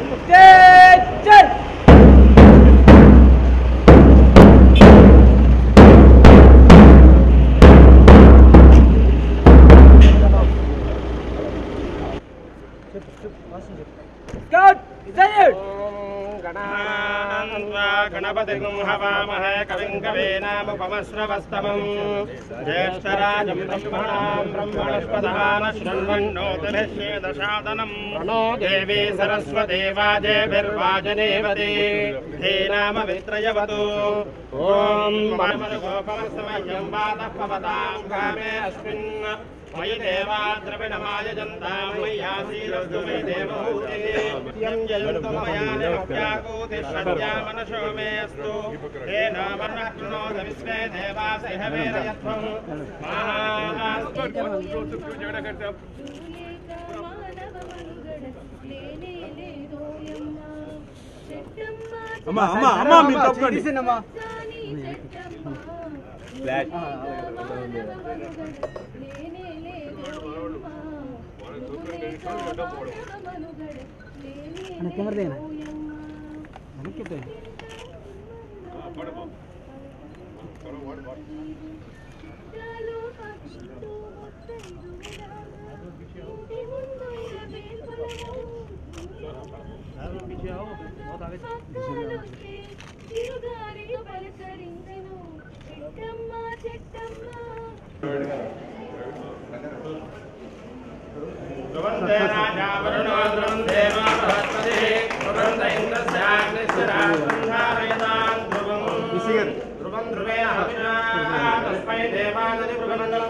Attention! Scout, salute! గణపతిం హవామహే కవిం కవీనాముపమశ్రవస్తమం జ్యేష్ఠరాజం బ్రహ్మణాం బ్రహ్మణస్పదాన శృణ్వన్నోతిభిశ్చేదశాదనం ప్రణో దేవీ సరస్వతి వాజేభిర్వాజనేవతి ధీనామ విత్రయవతు ఓం గోపమస్తమయం వాతః పవతాం కామే అస్మిన్ మయి దేవా ద్రవిణమాయ జంతాం మయ్యాసీరస్తు మే దేవహూతిः యం జయంతు మయా నిరవ్యాకూతి షడ్యా మనశో మే అస్తు తేన మనః కృణోత విశ్వే దేవాస్ ఇహ వేదయత్వం మహాస్తు అమ్మా అమ్మా అమ్మా మీరు తప్పండి తీసేనమ్మా. పలకరించెను చెట్టమ్మ చెట్టమ్మ ధ్రువంతే రాజా వరుణో ధ్రువం దేవా బృహస్పతిः ధ్రువంత ఇంద్రస్యాగ్నిశ్చరాత్రం ధారయతాం ధ్రువం ధ్రువం ధ్రువేణ హవినా తస్మై దేవానది బృహమండలం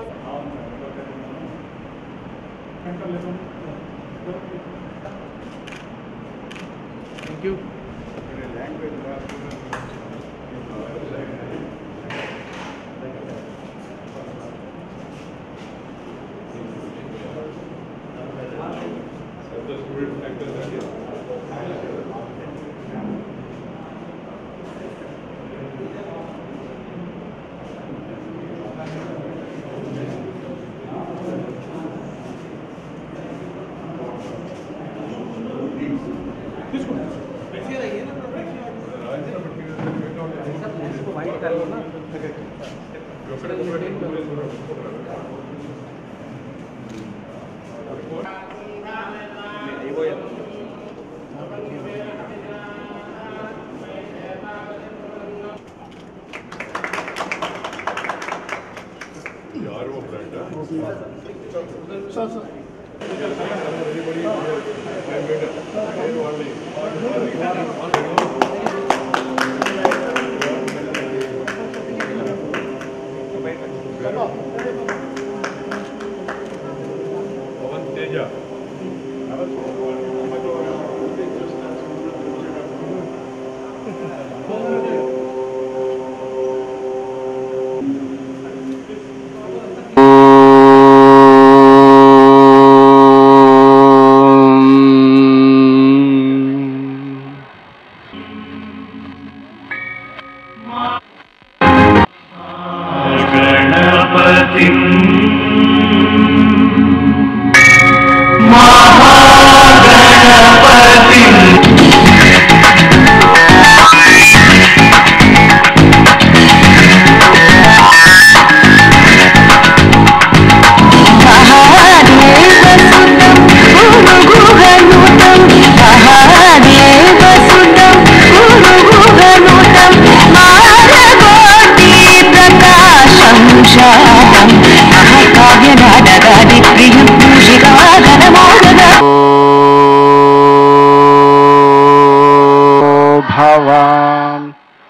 भवान्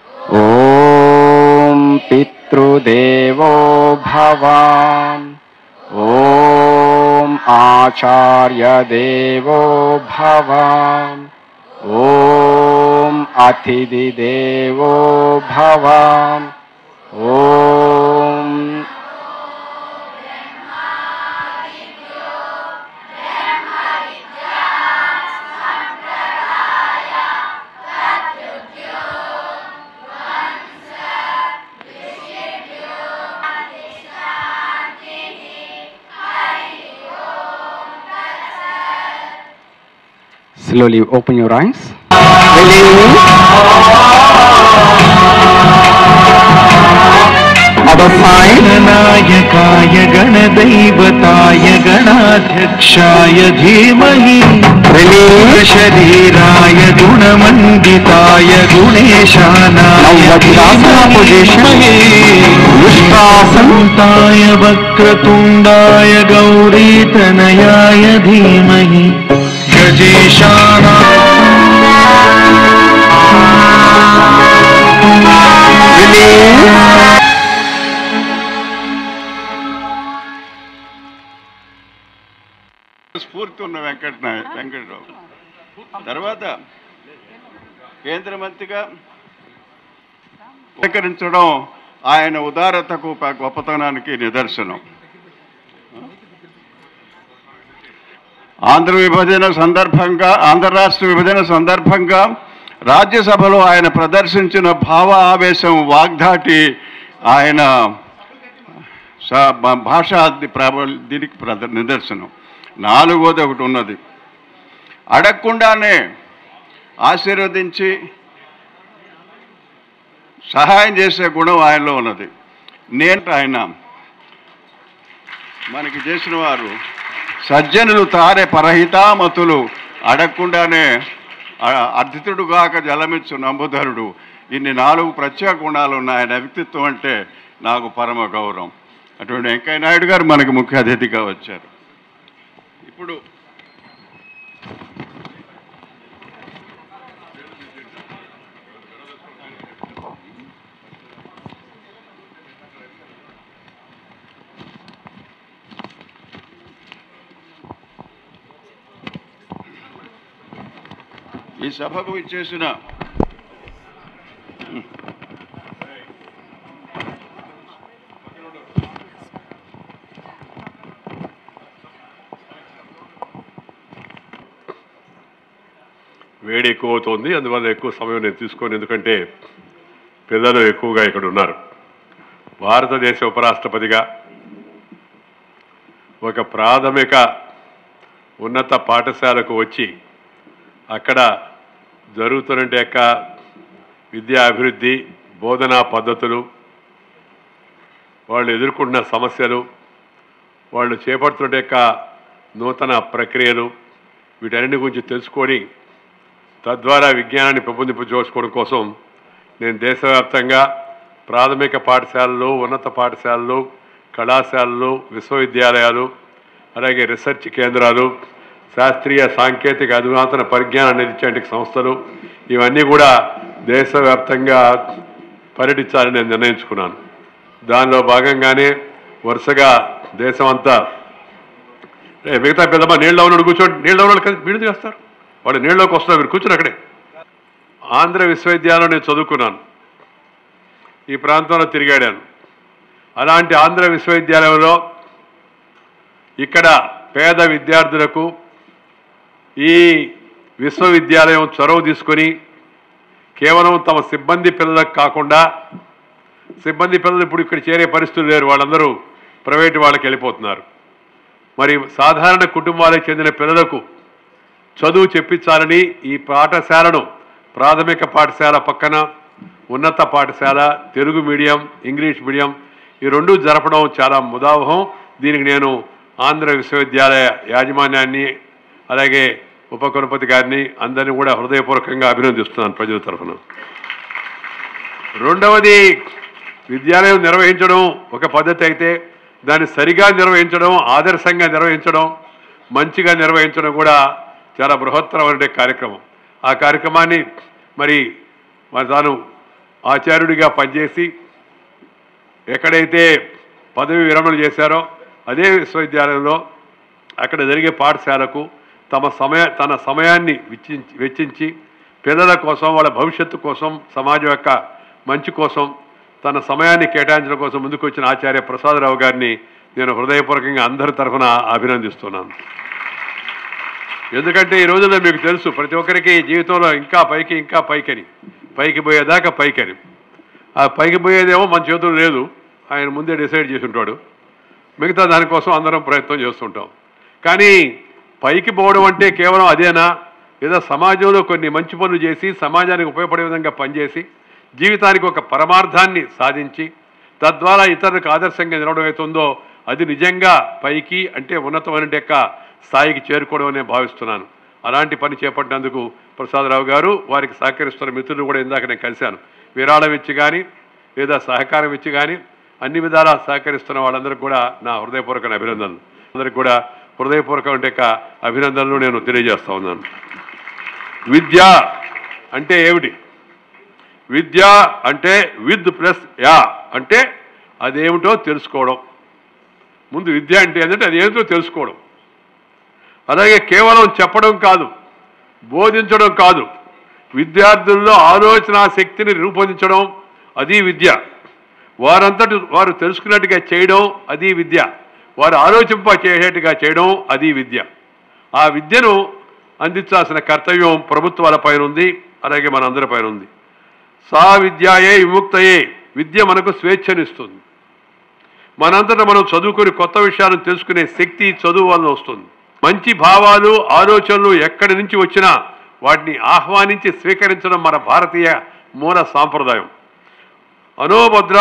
ॐ पितृदेवो भवान् ॐ आचार्यदेवो भवान् ॐ अतिथिदेवो भवान् ॐ Slowly open your eyes. Other side. गणनायकाय गणदैवताय गणाध्यक्षाय धीमहि शरीराय गुणमण्डिताय गुणेशानाय Now Vajrasana position. विश्वासन्ताय वक्रतुण्डाय गौरीतनयाय धीमहि गजेशाना స్ఫూర్తి ఉన్న వెంకట నాయ- వెంకటరావు తర్వాత కేంద్ర మంత్రిగా స్వీకరించడం ఆయన ఉదారతకు ప- గొప్పతనానికి నిదర్శనం ఆంధ్ర విభజన సందర్భంగా ఆంధ్ర రాష్ట్ర విభజన సందర్భంగా రాజ్యసభలో ఆయన ప్రదర్శించిన భావ ఆవేశం వాగ్దాటి ఆయన స- భా- భాషా ది- ప్రాబల్ దీనికి ప్రద నిదర్శనం నాలుగోది ఒకటి ఉన్నది అడగకుండానే ఆశీర్వదించి సహాయం చేసే గుణం ఆయనలో ఉన్నది నేను ఆయన మనకి చేసిన వారు సజ్జనులు తారే పరహితామతులు అడగకుండానే అ- అర్థితుడు కాక జలమిచ్చు నంబుధరుడు ఇన్ని నాలుగు ప్రత్యేక గుణాలు ఉన్న ఆయన వ్యక్తిత్వం అంటే నాకు పరమ గౌరవం అటువంటి వెంకయ్య నాయుడు గారు మనకి ముఖ్య అతిథిగా వచ్చారు ఇప్పుడు ఈ సభకు ఇచ్చేసిన వేడి ఎక్కువ అవుతోంది అందువల్ల ఎక్కువ సమయం నేను తీసుకోను ఎందుకంటే పిల్లలు ఎక్కువగా ఇక్కడ ఉన్నారు భారతదేశ ఉపరాష్ట్రపతిగా ఒక ప్రాథమిక ఉన్నత పాఠశాలకు వచ్చి అక్కడ జరుగుతున్న యొక్క విద్యా అభివృద్ధి బోధనా పద్ధతులు వాళ్ళు ఎదుర్కొంటున్న సమస్యలు వాళ్ళు చేపడుతున్న యొక్క నూతన ప్రక్రియలు వీటన్నిటి గురించి తెలుసుకొని తద్వారా విజ్ఞానాన్ని పెంపొందింపు చేసుకోవడం కోసం నేను దేశవ్యాప్తంగా ప్రాథమిక పాఠశాలలు ఉన్నత పాఠశాలలు కళాశాలలు విశ్వవిద్యాలయాలు అలాగే రీసెర్చ్ కేంద్రాలు శాస్త్రీయ సాంకేతిక అధునాతన పరిజ్ఞానాన్ని ఇచ్చే సంస్థలు ఇవన్నీ కూడా దేశవ్యాప్తంగా పర్యటించాలని నేను నిర్ణయించుకున్నాను దానిలో భాగంగానే వరుసగా దేశమంతా ఏ, మిగతా పెద్దమ్మ నీళ్ళలో ఉన్నాడు కూర్చోండి నీళ్ళలో ఉన్నాడు కదా వీడు చేస్తారు వాడు నీళ్ళలోకి వస్తున్నారు మీరు కూర్చొని అక్కడే ఆంధ్ర విశ్వవిద్యాలయంలో నేను చదువుకున్నాను ఈ ప్రాంతంలో తిరిగాడాను అలాంటి ఆంధ్ర విశ్వవిద్యాలయంలో ఇక్కడ పేద విద్యార్థులకు ఈ విశ్వవిద్యాలయం చొరవ తీసుకొని కేవలం తమ సిబ్బంది పిల్లలకు కాకుండా సిబ్బంది పిల్లలు ఇప్పుడు ఇక్కడ చేరే పరిస్థితులు లేరు వాళ్ళందరూ ప్రైవేటు వాళ్ళకి వెళ్ళిపోతున్నారు మరి సాధారణ కుటుంబాలకు చెందిన పిల్లలకు చదువు చెప్పించాలని ఈ పాఠశాలను ప్రాథమిక పాఠశాల పక్కన ఉన్నత పాఠశాల తెలుగు మీడియం ఇంగ్లీష్ మీడియం ఈ రెండు జరపడం చాలా ముదావహం దీనికి నేను ఆంధ్ర విశ్వవిద్యాలయ యాజమాన్యాన్ని అలాగే ఉపకులపతి గారిని అందరినీ కూడా హృదయపూర్వకంగా అభినందిస్తున్నాను ప్రజల తరఫున రెండవది విద్యాలయం నిర్వహించడం ఒక పద్ధతి అయితే దాన్ని సరిగా నిర్వహించడం ఆదర్శంగా నిర్వహించడం మంచిగా నిర్వహించడం కూడా చాలా బృహత్తరమైన కార్యక్రమం ఆ కార్యక్రమాన్ని మరి మరి తాను ఆచార్యుడిగా పనిచేసి ఎక్కడైతే పదవి విరమణ చేశారో అదే విశ్వవిద్యాలయంలో అక్కడ జరిగే పాఠశాలకు తమ సమయ తన సమయాన్ని వెచ్చించి వెచ్చించి పిల్లల కోసం వాళ్ళ భవిష్యత్తు కోసం సమాజం యొక్క మంచి కోసం తన సమయాన్ని కేటాయించడం కోసం ముందుకు వచ్చిన ఆచార్య ప్రసాదరావు గారిని నేను హృదయపూర్వకంగా అందరి తరఫున అభినందిస్తున్నాను ఎందుకంటే ఈ రోజుల్లో మీకు తెలుసు ప్రతి ఒక్కరికి జీవితంలో ఇంకా పైకి ఇంకా పైకని పైకి పోయేదాకా పైకని ఆ పైకి పోయేదేమో మన చేతులు లేదు ఆయన ముందే డిసైడ్ చేసి ఉంటాడు మిగతా దానికోసం అందరం ప్రయత్నం చేస్తుంటాం కానీ పైకి పోవడం అంటే కేవలం అదేనా ఏదో సమాజంలో కొన్ని మంచి పనులు చేసి సమాజానికి ఉపయోగపడే విధంగా పనిచేసి జీవితానికి ఒక పరమార్థాన్ని సాధించి తద్వారా ఇతరులకు ఆదర్శంగా నిలవడం అవుతుందో అది నిజంగా పైకి అంటే ఉన్నతమైన యొక్క స్థాయికి చేరుకోవడం అని నేను భావిస్తున్నాను అలాంటి పని చేపట్టినందుకు ప్రసాదరావు గారు వారికి సహకరిస్తున్న మిత్రులు కూడా ఇందాక నేను కలిశాను విరాళం ఇచ్చి కానీ లేదా సహకారం ఇచ్చి కానీ అన్ని విధాలా సహకరిస్తున్న వాళ్ళందరికీ కూడా నా హృదయపూర్వక అభినందనలు అందరికి కూడా హృదయపూర్వకమైన యొక్క అభినందనలు నేను తెలియజేస్తా ఉన్నాను విద్య అంటే ఏమిటి విద్య అంటే విత్ ప్లస్ యా అంటే అదేమిటో తెలుసుకోవడం ముందు విద్య అంటే ఏంటంటే అది ఏమిటో తెలుసుకోవడం అలాగే కేవలం చెప్పడం కాదు బోధించడం కాదు విద్యార్థుల్లో ఆలోచన శక్తిని రూపొందించడం అది విద్య వారంతటి వారు తెలుసుకున్నట్టుగా చేయడం అది విద్య వారు ఆలోచింప చేసేట్టుగా చేయడం అది విద్య ఆ విద్యను అందించాల్సిన కర్తవ్యం ప్రభుత్వాల పైన ఉంది అలాగే మనందరి పైన ఉంది సా విద్యాయే విముక్తయే విద్య మనకు స్వేచ్ఛనిస్తుంది మనంతటా మనం చదువుకొని కొత్త విషయాలను తెలుసుకునే శక్తి చదువు వలన వస్తుంది మంచి భావాలు ఆలోచనలు ఎక్కడి నుంచి వచ్చినా వాటిని ఆహ్వానించి స్వీకరించడం మన భారతీయ మూల సాంప్రదాయం అనోభద్ర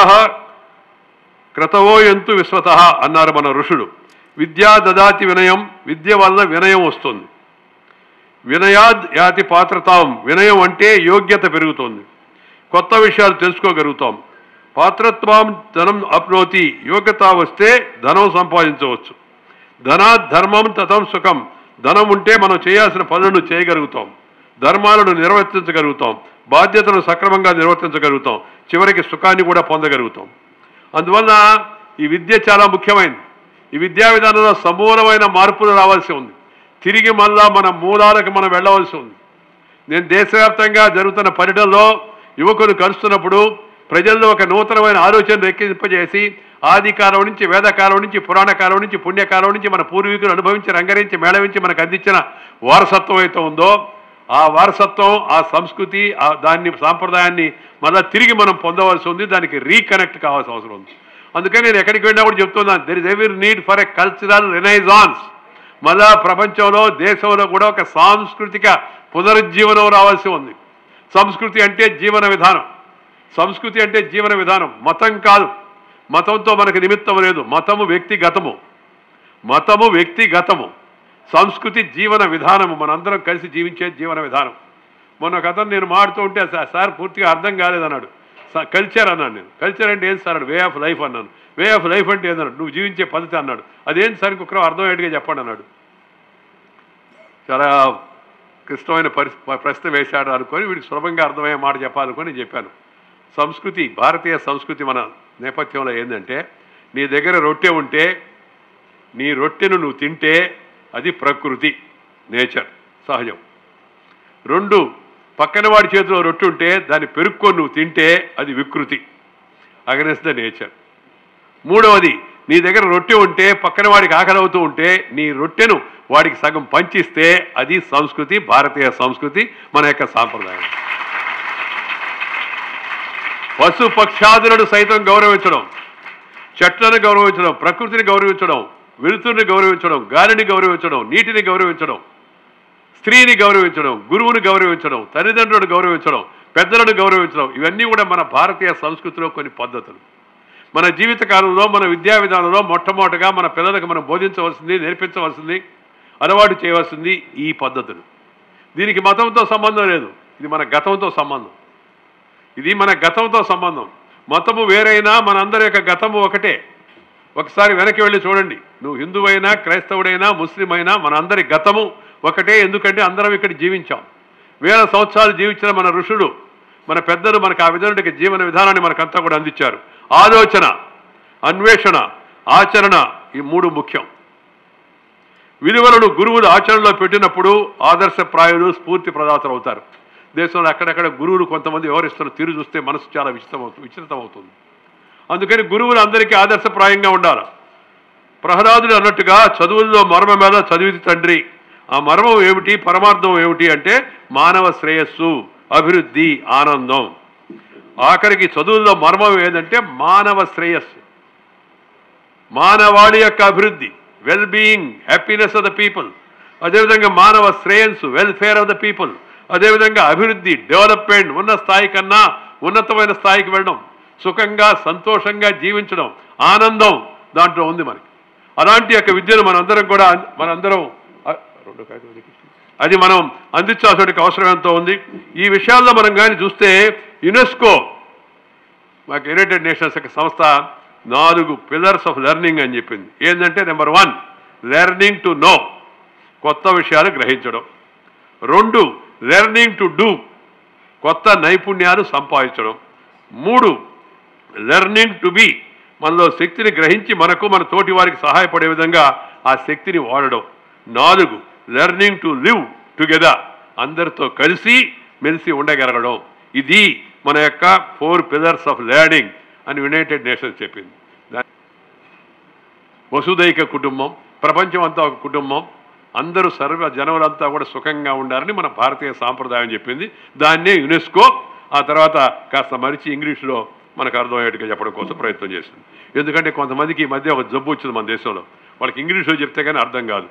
క్రతవో ఎంతు విశ్వత అన్నారు మన ఋషులు విద్యా దదాతి వినయం విద్య వలన వినయం వస్తుంది వినయాద్ యాతి పాత్రతాం వినయం అంటే యోగ్యత పెరుగుతుంది కొత్త విషయాలు తెలుసుకోగలుగుతాం పాత్రత్వం ధనం అప్నోతి యోగ్యత వస్తే ధనం సంపాదించవచ్చు ధనాత్ ధర్మం తతం సుఖం ధనం ఉంటే మనం చేయాల్సిన పనులను చేయగలుగుతాం ధర్మాలను నిర్వర్తించగలుగుతాం బాధ్యతలను సక్రమంగా నిర్వర్తించగలుగుతాం చివరికి సుఖాన్ని కూడా పొందగలుగుతాం అందువల్ల ఈ విద్య చాలా ముఖ్యమైనది ఈ విద్యా విధానంలో సమూలమైన మార్పులు రావాల్సి ఉంది తిరిగి మళ్ళా మన మూలాలకు మనం వెళ్ళవలసి ఉంది నేను దేశవ్యాప్తంగా జరుగుతున్న పర్యటనలో యువకులు కలుస్తున్నప్పుడు ప్రజల్లో ఒక నూతనమైన ఆలోచన రెక్కింపజేసి ఆది కాలం నుంచి వేదకాలం నుంచి పురాణ కాలం నుంచి పుణ్యకాలం నుంచి మన పూర్వీకులు అనుభవించి రంగరించి మేళవించి మనకు అందించిన వారసత్వం అయితే ఉందో ఆ వారసత్వం ఆ సంస్కృతి ఆ దాన్ని సాంప్రదాయాన్ని మళ్ళీ తిరిగి మనం పొందవలసి ఉంది దానికి రీకనెక్ట్ కావాల్సిన అవసరం ఉంది అందుకని నేను ఎక్కడికి వెళ్ళినా కూడా చెప్తున్నాను there is every need for a cultural renaissance మళ్ళా ప్రపంచంలో దేశంలో కూడా ఒక సాంస్కృతిక పునరుజ్జీవనం రావాల్సి ఉంది సంస్కృతి అంటే జీవన విధానం సంస్కృతి అంటే జీవన విధానం మతం కాదు మతంతో మనకు నిమిత్తం లేదు మతము వ్యక్తిగతము మతము వ్యక్తిగతము సంస్కృతి జీవన విధానము మనందరం కలిసి జీవించే జీవన విధానం మొన్న ఒక అతను నేను మాడుతూ ఉంటే "సార్, సార్ పూర్తిగా అర్థం కాలేదన్నాడు "స- కల్చర్ అన్నాడు నేను కల్చర్ అంటే ఏం సార్ వే ఆఫ్ లైఫ్ అన్నాను వే ఆఫ్ లైఫ్ అంటే ఏందన్నాడు నువ్వు జీవించే పద్ధతి అన్నాడు అదేం సార్ ఇంకొకరు అర్థమయ్యేట్టుగా చెప్పండి అన్నాడు చాలా క్లిష్టమైన పరి ప్రశ్న వేశాడు అనుకొని వీడికి సులభంగా అర్థమయ్యే మాట చెప్పాలనుకొని నేను చెప్పాను సంస్కృతి భారతీయ సంస్కృతి మన నేపథ్యంలో ఏంటంటే నీ దగ్గర రొట్టె ఉంటే నీ రొట్టెను నువ్వు తింటే అది ప్రకృతి నేచర్ సహజం రెండు పక్కన వాడి చేతిలో రొట్టె ఉంటే దాన్ని పెరుక్కొని నువ్వు తింటే అది వికృతి అగనెస్ట్ ద నేచర్ మూడవది నీ దగ్గర రొట్టె ఉంటే పక్కన వాడికి ఆకలి అవుతూ ఉంటే నీ రొట్టెను వాడికి సగం పంచిస్తే అది సంస్కృతి భారతీయ సంస్కృతి మన యొక్క సాంప్రదాయం పశు పక్షాదులను సైతం గౌరవించడం చెట్లను గౌరవించడం ప్రకృతిని గౌరవించడం వెలుతురుని గౌరవించడం గాలిని గౌరవించడం నీటిని గౌరవించడం స్త్రీని గౌరవించడం గురువుని గౌరవించడం తల్లిదండ్రులను గౌరవించడం పెద్దలను గౌరవించడం ఇవన్నీ కూడా మన భారతీయ సంస్కృతిలో కొన్ని పద్ధతులు మన జీవిత కాలంలో మన విద్యా విధానంలో మొట్టమొదటిగా మన పిల్లలకు మనం బోధించవలసింది నేర్పించవలసింది అలవాటు చేయవలసింది ఈ పద్ధతులు దీనికి మతంతో సంబంధం లేదు ఇది మన గతంతో సంబంధం ఇది మన గతంతో సంబంధం మతము వేరైనా మనందరి యొక్క గతము ఒకటే ఒకసారి వెనక్కి వెళ్ళి చూడండి నువ్వు హిందువైనా క్రైస్తవుడైనా ముస్లిం అయినా మనందరి గతము ఒకటే ఎందుకంటే అందరం ఇక్కడ జీవించాం వేల సంవత్సరాలు జీవించిన మన ఋషులు మన పెద్దలు మనకు ఆ విధమైన జీవన విధానాన్ని మనకంతా కూడా అందించారు ఆలోచన అన్వేషణ ఆచరణ ఈ మూడు ముఖ్యం విలువలను గురువులు ఆచరణలో పెట్టినప్పుడు ఆదర్శప్రాయులు స్ఫూర్తి ప్రదాతలు అవుతారు దేశంలో అక్కడక్కడ గురువులు కొంతమంది వ్యవహరిస్తున్న తీరు చూస్తే మనసు చాలా విచితం అవుతుంది విచలితం అవుతుంది అందుకని గురువులు అందరికీ ఆదర్శప్రాయంగా ఉండాలి ప్రహ్లాదుడు అన్నట్టుగా చదువుల్లో మర్మం మీద చదివితి తండ్రి ఆ మర్మం ఏమిటి పరమార్థం ఏమిటి అంటే మానవ శ్రేయస్సు అభివృద్ధి ఆనందం ఆఖరికి చదువుల్లో మర్మం ఏదంటే మానవ శ్రేయస్సు మానవాళి యొక్క అభివృద్ధి well being happiness of the people అదేవిధంగా మానవ శ్రేయస్సు వెల్ఫేర్ ఆఫ్ ద పీపుల్ అదేవిధంగా అభివృద్ధి డెవలప్మెంట్ ఉన్న స్థాయి కన్నా ఉన్నతమైన స్థాయికి వెళ్ళడం సుఖంగా సంతోషంగా జీవించడం ఆనందం దాంట్లో ఉంది మనకి అలాంటి యొక్క విద్యను మనందరం కూడా మనందరం అ- రెండో కాగితం ఇది. అది మనం అందించాల్సిన అవసరం ఎంతో ఉంది ఈ విషయాల్లో మనం కానీ చూస్తే యునెస్కో మాకు యునైటెడ్ నేషన్స్ యొక్క సంస్థ నాలుగు పిల్లర్స్ ఆఫ్ లెర్నింగ్ అని చెప్పింది ఏంటంటే number one learning to know కొత్త విషయాలు గ్రహించడం రెండు లెర్నింగ్ టు డూ కొత్త నైపుణ్యాలు సంపాదించడం మూడు లెర్నింగ్ టు బీ మనలో శక్తిని గ్రహించి మనకు మన తోటి వారికి సహాయపడే విధంగా ఆ శక్తిని వాడడం నాలుగు లెర్నింగ్ టు లివ్ టుగెదర్ అందరితో కలిసి మెలిసి ఉండగలగడం ఇది మన యొక్క ఫోర్ పిల్లర్స్ ఆఫ్ లెర్నింగ్ అని యునైటెడ్ నేషన్స్ చెప్పింది దా- వసుదైక కుటుంబం ప్రపంచం అంతా ఒక కుటుంబం అందరూ సర్వ జనములంతా కూడా సుఖంగా ఉండాలని మన భారతీయ సాంప్రదాయం చెప్పింది దాన్నే యునెస్కో ఆ తర్వాత కాస్త మరిచి ఇంగ్లీష్లో మనకు అర్థమయ్యేట్టుగా చెప్పడం కోసం ప్రయత్నం చేసింది ఎందుకంటే కొంతమందికి ఈ మధ్య ఒక జబ్బు వచ్చింది మన దేశంలో వాళ్ళకి ఇంగ్లీష్లో చెప్తే కానీ అర్థం కాదు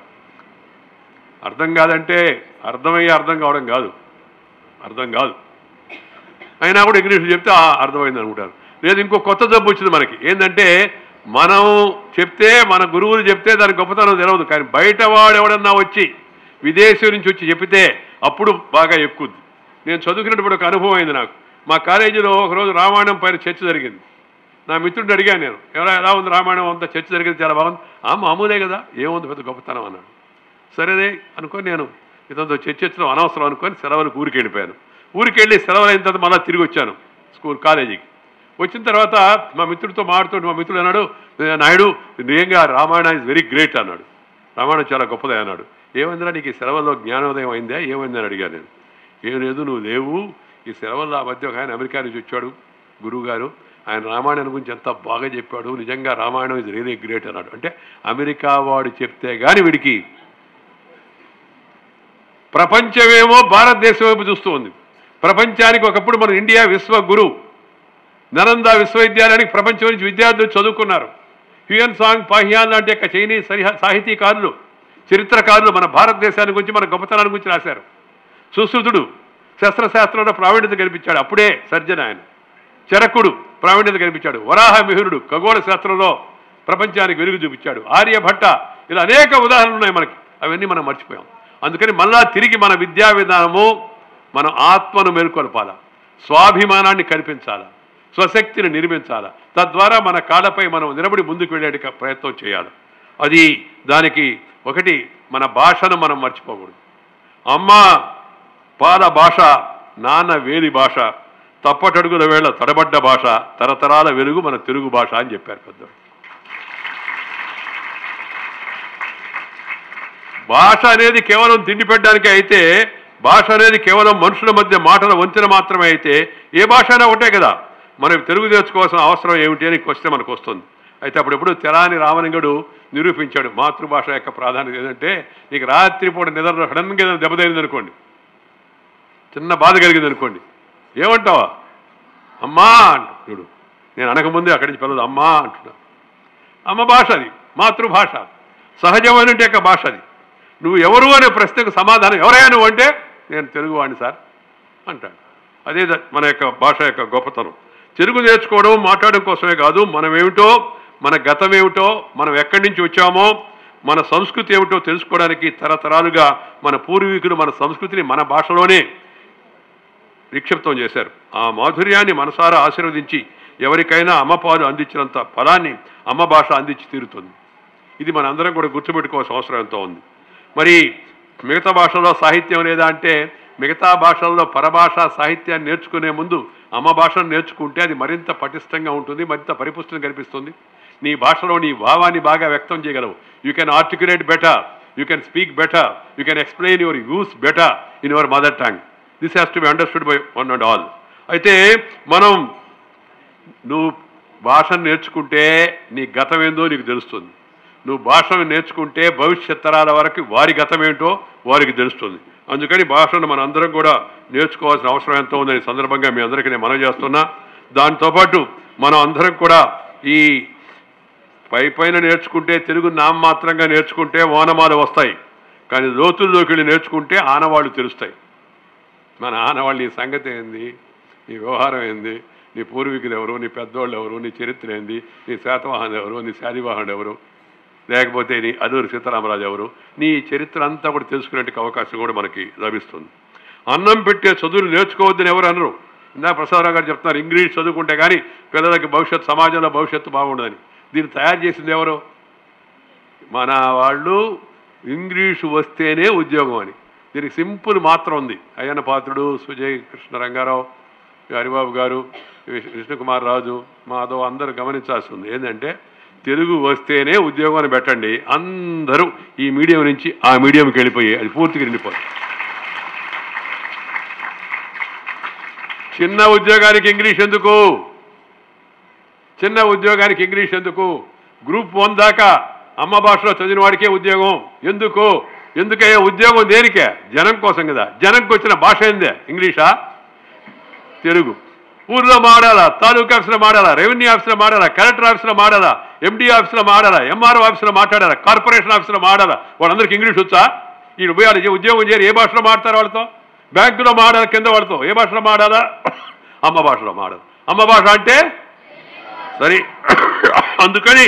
అర్థం కాదంటే అర్థమయ్యే అర్థం కావడం కాదు అర్థం కాదు అయినా కూడా ఇంగ్లీష్లో చెప్తే "ఆ, అర్థమైంది అనుకుంటారు లేదు ఇంకో కొత్త జబ్బు వచ్చింది మనకి ఏంటంటే మనం చెప్తే మన గురువులు చెప్తే దాని గొప్పతనం తెలియదు కానీ బయట వాడు ఎవడన్నా వచ్చి విదేశం నుంచి వచ్చి చెప్తే అప్పుడు బాగా ఎక్కుద్ది నేను చదువుకున్నప్పుడు ఒక అనుభవం అయింది నాకు మా కాలేజీలో ఒకరోజు రామాయణం పైన చర్చ జరిగింది నా మిత్రుడిని అడిగాను నేను ఎలా ఎలా ఉంది రామాయణం అంతా చర్చ జరిగింది చాలా బాగుంది ఆ మామూలే కదా ఏముంది పెద్ద గొప్పతనం అన్నాడు సరేదే అనుకొని నేను ఇతనితో చర్చించడం అనవసరం అనుకొని సెలవులకు ఊరికి వెళ్ళిపోయాను ఊరికి వెళ్ళి సెలవులు అయిన తర్వాత మళ్ళీ తిరిగి వచ్చాను స్కూల్ కాలేజీకి వచ్చిన తర్వాత మా మిత్రుడితో మాడుతుంటే మా మిత్రుడు అన్నాడు నాయుడు నిజంగా రామాయణ ఇస్ వెరీ గ్రేట్ అన్నాడు రామాయణం చాలా గొప్పదే అన్నాడు ఏమైందిరా నీకు ఈ సెలవుల్లో జ్ఞానోదయం అయిందా ఏమైందని అడిగాను నేను ఏం లేదు నువ్వు లేవు ఈ సెలవుల్లో ఆ మధ్య ఒక ఆయన అమెరికా నుంచి వచ్చాడు గురువు గారు ఆయన రామాయణం గురించి ఎంత బాగా చెప్పాడు నిజంగా రామాయణం ఇది రియలీ గ్రేట్ అన్నాడు అంటే అమెరికా వాడు చెప్తే కానీ వీడికి ప్రపంచమేమో భారతదేశం వైపు చూస్తూ ఉంది ప్రపంచానికి ఒకప్పుడు మన ఇండియా విశ్వ గురు నలంద విశ్వవిద్యాలయానికి ప్రపంచం నుంచి విద్యార్థులు చదువుకున్నారు హ్యూయన్ సాంగ్ పాహియాన్ లాంటి యొక్క చైనీస్ సరిహ- సాహితీకారులు చరిత్రకారులు మన భారతదేశాన్ని గురించి మన గొప్పతనాన్ని గురించి రాశారు సుశ్రుతుడు శస్త్రశాస్త్రంలో ప్రావీణ్యత కల్పించాడు అప్పుడే సర్జన్ ఆయన చరకుడు ప్రావీణ్యత కల్పించాడు వరాహ మిహిరుడు ఖగోళ శాస్త్రంలో ప్రపంచానికి వెలుగు చూపించాడు ఆర్యభట్ట ఇలా అనేక ఉదాహరణలు ఉన్నాయి మనకి అవన్నీ మనం మర్చిపోయాం అందుకని మళ్ళా తిరిగి మన విద్యా విధానము మన ఆత్మను మేల్కొల్పాల స్వాభిమానాన్ని కల్పించాలా స్వశక్తిని నిర్మించాలా తద్వారా మన కాళ్ళపై మనం నిలబడి ముందుకు వెళ్ళే ప్రయత్నం చేయాలి అది దానికి ఒకటి మన భాషను మనం మర్చిపోకూడదు అమ్మ పాల భాష నాన్న వేలి భాష తప్పటడుగుల వేళ తడబడ్డ భాష తరతరాల వెలుగు మన తెలుగు భాష అని చెప్పారు పెద్దలు భాష అనేది కేవలం తిండి పెట్టడానికి అయితే భాష అనేది కేవలం మనుషుల మధ్య మాటల వంతెన మాత్రమే అయితే ఏ భాష అయినా ఒకటే కదా మనం తెలుగు నేర్చుకోవాల్సిన అవసరం ఏమిటి అని క్వశ్చన్ మనకు వస్తుంది అయితే అప్పుడెప్పుడు తెరాని రామలింగుడు నిరూపించాడు మాతృభాష యొక్క ప్రాధాన్యత ఏంటంటే నీకు రాత్రిపూట నిద్ర సడన్గా ఏదైనా దెబ్బతైంది అనుకోండి చిన్న బాధ కలిగింది అనుకోండి ఏమంటావా అమ్మా అంటున్నాడు నేను అనకముందే అక్కడి నుంచి పిల్లలు అమ్మా అంటున్నా అమ్మ భాష అది మాతృభాష సహజమైన యొక్క భాష అది నువ్వు ఎవరు అనే ప్రశ్నకు సమాధానం ఎవరైనా నువ్వు అంటే నేను తెలుగు వాడిని సార్ అంటాడు అదే ద- మన యొక్క భాష యొక్క గొప్పతనం తెలుగు నేర్చుకోవడం మాట్లాడడం కోసమే కాదు మనం ఏమిటో మన గతం ఏమిటో మనం ఎక్కడి నుంచి వచ్చామో మన సంస్కృతి ఏమిటో తెలుసుకోవడానికి తరతరాలుగా మన పూర్వీకులు మన సంస్కృతిని మన భాషలోనే నిక్షిప్తం చేశారు ఆ మాధుర్యాన్ని మనసారా ఆశీర్వదించి ఎవరికైనా అమ్మ పాలు అందించినంత ఫలాన్ని అమ్మ భాష అందించి తీరుతుంది ఇది మన అందరం కూడా గుర్తుపెట్టుకోవాల్సిన అవసరం ఎంతో ఉంది మరి మిగతా భాషల్లో సాహిత్యం లేదా అంటే మిగతా భాషల్లో పరభాష సాహిత్యాన్ని నేర్చుకునే ముందు అమ్మ భాషను నేర్చుకుంటే అది మరింత పటిష్టంగా ఉంటుంది మరింత పరిపుష్టం కనిపిస్తుంది నీ భాషలో నీ భావాన్ని బాగా వ్యక్తం చేయగలవు you can articulate better you can speak better you can explain your views better in your mother tongue this has to be understood by one and all అయితే మనం నువ్వు భాషను నేర్చుకుంటే నీ గతం ఏందో నీకు తెలుస్తుంది నువ్వు భాషను నేర్చుకుంటే భవిష్యత్ తరాల వరకు వారి గతం ఏంటో వారికి తెలుస్తుంది అందుకని భాషను మన అందరం కూడా నేర్చుకోవాల్సిన అవసరం ఎంతో ఉందని ఈ సందర్భంగా మీ అందరికీ నేను మనవి చేస్తున్నా దాంతోపాటు మనం అందరం కూడా ఈ పై పైన నేర్చుకుంటే తెలుగు నామమాత్రంగా నేర్చుకుంటే ఓనమాలు వస్తాయి కానీ లోతుల్లోకి వెళ్ళి నేర్చుకుంటే ఆనవాళ్ళు తెలుస్తాయి మన ఆనవాళ్ళు నీ సంగతి ఏంది నీ వ్యవహారం ఏంది నీ పూర్వీకులు ఎవరు నీ పెద్దోళ్ళు ఎవరు నీ చరిత్ర ఏంది నీ శాతవాహనుడు ఎవరు నీ శాలివాహనుడు ఎవరు లేకపోతే నీ అదూరు సీతారామరాజు ఎవరు నీ చరిత్ర అంతా కూడా తెలుసుకునే అవకాశం కూడా మనకి లభిస్తుంది అన్నం పెట్టే చదువులు నేర్చుకోవద్దని ఎవరు అనరు ఇందా ప్రసాదరావు గారు చెప్తున్నారు ఇంగ్లీష్ చదువుకుంటే కానీ పిల్లలకి భవిష్యత్తు సమాజంలో భవిష్యత్తు బాగుండదని దీన్ని తయారు చేసింది ఎవరు మన వాళ్ళు ఇంగ్లీషు వస్తేనే ఉద్యోగం అని దీనికి సింపుల్ మాత్రం ఉంది అయ్యన్న పాత్రుడు సుజయ్ కృష్ణ రంగారావు హరిబాబు గారు విష్- విష్ణుకుమార్ రాజు మాధవ్ అందరూ గమనించాల్సి ఉంది ఏంటంటే తెలుగు వస్తేనే ఉద్యోగాన్ని పెట్టండి అందరూ ఈ మీడియం నుంచి ఆ మీడియంకి వెళ్ళిపోయి అది పూర్తిగా నిండిపోతుంది చిన్న ఉద్యోగానికి ఇంగ్లీష్ ఎందుకు చిన్న ఉద్యోగానికి ఇంగ్లీష్ ఎందుకు గ్రూప్ వన్ దాకా అమ్మ భాషలో చదివిన వాడికే ఉద్యోగం ఎందుకు ఎందుకయ్యా ఉద్యోగం దేనికే జనం కోసం కదా జనంకి వచ్చిన భాష ఏందే ఇంగ్లీషా తెలుగు ఊర్లో మాడాలా తాలూకా ఆఫీసులో మాడాలా రెవెన్యూ ఆఫీసులో మాడాలా కలెక్టర్ ఆఫీసులో మాడాలా ఎండి ఆఫీసులో మాడాలా ఎంఆర్ఓ ఆఫీసులో మాట్లాడాలా కార్పొరేషన్ ఆఫీసులో మాడాలా వాళ్ళందరికీ ఇంగ్లీష్ వచ్చా ఈ పోయాలి ఉద్యోగం చేయరు ఏ భాషలో మాడతారు వాళ్ళతో బ్యాంకులో మాడాలి కింద వాళ్ళతో ఏ భాషలో మాడాలా అమ్మ భాషలో మాడాలి అమ్మ భాష అంటే సరే అందుకని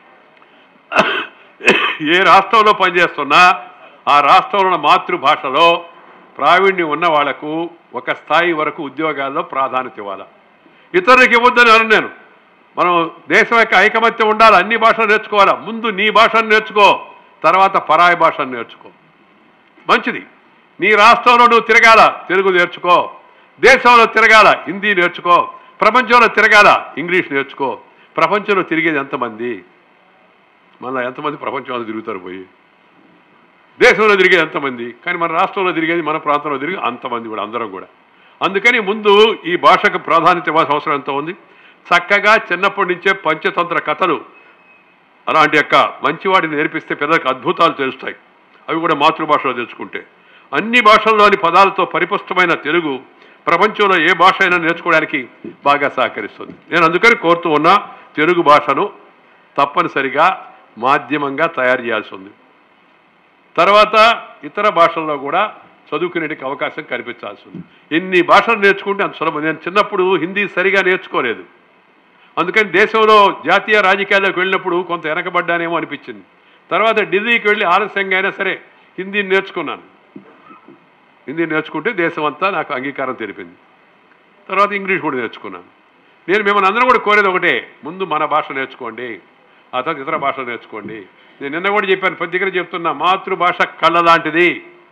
ఏ రాష్ట్రంలో పనిచేస్తున్నా ఆ రాష్ట్రంలో ఉన్న మాతృభాషలో ప్రావీణ్యం ఉన్న వాళ్లకు ఒక స్థాయి వరకు ఉద్యోగాల్లో ప్రాధాన్యత ఇవ్వాలి ఇతరులకు ఇవ్వద్దని అను నేను మనం దేశం యొక్క ఐకమత్యం ఉండాలి అన్ని భాషలు నేర్చుకోవాలా ముందు నీ భాషను నేర్చుకో తర్వాత పరాయి భాషను నేర్చుకో మంచిది నీ రాష్ట్రంలో నువ్వు తిరగాల తెలుగు నేర్చుకో దేశంలో తిరగాల హిందీ నేర్చుకో ప్రపంచంలో తిరగాల ఇంగ్లీష్ నేర్చుకో ప్రపంచంలో తిరిగేది ఎంతమంది మళ్ళీ ఎంతమంది ప్రపంచంలో తిరుగుతారు పోయి దేశంలో తిరిగేది ఎంతమంది కానీ మన రాష్ట్రంలో తిరిగేది మన ప్రాంతంలో తిరిగి అంతమంది కూడా అందరం కూడా అందుకని ముందు ఈ భాషకు ప్రాధాన్యత ఇవ్వాల్సిన అవసరం ఎంత ఉంది చక్కగా చిన్నప్పటి నుంచే పంచతంత్ర కథలు అలాంటి యొక్క మంచివాడిని నేర్పిస్తే పిల్లలకు అద్భుతాలు తెలుస్తాయి అవి కూడా మాతృభాషలో తెలుసుకుంటే అన్ని భాషల్లోని పదాలతో పరిపుష్టమైన తెలుగు ప్రపంచంలో ఏ భాష అయినా నేర్చుకోవడానికి బాగా సహకరిస్తుంది నేను అందుకని కోరుతూ ఉన్నా తెలుగు భాషను తప్పనిసరిగా మాధ్యమంగా తయారు చేయాల్సి ఉంది తర్వాత ఇతర భాషల్లో కూడా చదువుకునేటికి అవకాశం కల్పించాల్సి ఉంది ఎన్ని భాషలు నేర్చుకుంటే అంత సులభం నేను చిన్నప్పుడు హిందీ సరిగా నేర్చుకోలేదు అందుకని దేశంలో జాతీయ రాజకీయాల్లోకి వెళ్ళినప్పుడు కొంత వెనకబడ్డానేమో అనిపించింది తర్వాత ఢిల్లీకి వెళ్ళి ఆలస్యంగా అయినా సరే హిందీని నేర్చుకున్నాను హిందీ నేర్చుకుంటే దేశం అంతా నాకు అంగీకారం తెలిపింది తర్వాత ఇంగ్లీష్ కూడా నేర్చుకున్నాను నేను మిమ్మల్ని అందరూ కూడా కోరేది ఒకటే ముందు మన భాష నేర్చుకోండి ఆ తర్వాత ఇతర భాష నేర్చుకోండి నేను నిన్న కూడా చెప్పాను ప్రతి దగ్గర చెప్తున్నా మాతృభాష కళ్ళ లాంటిది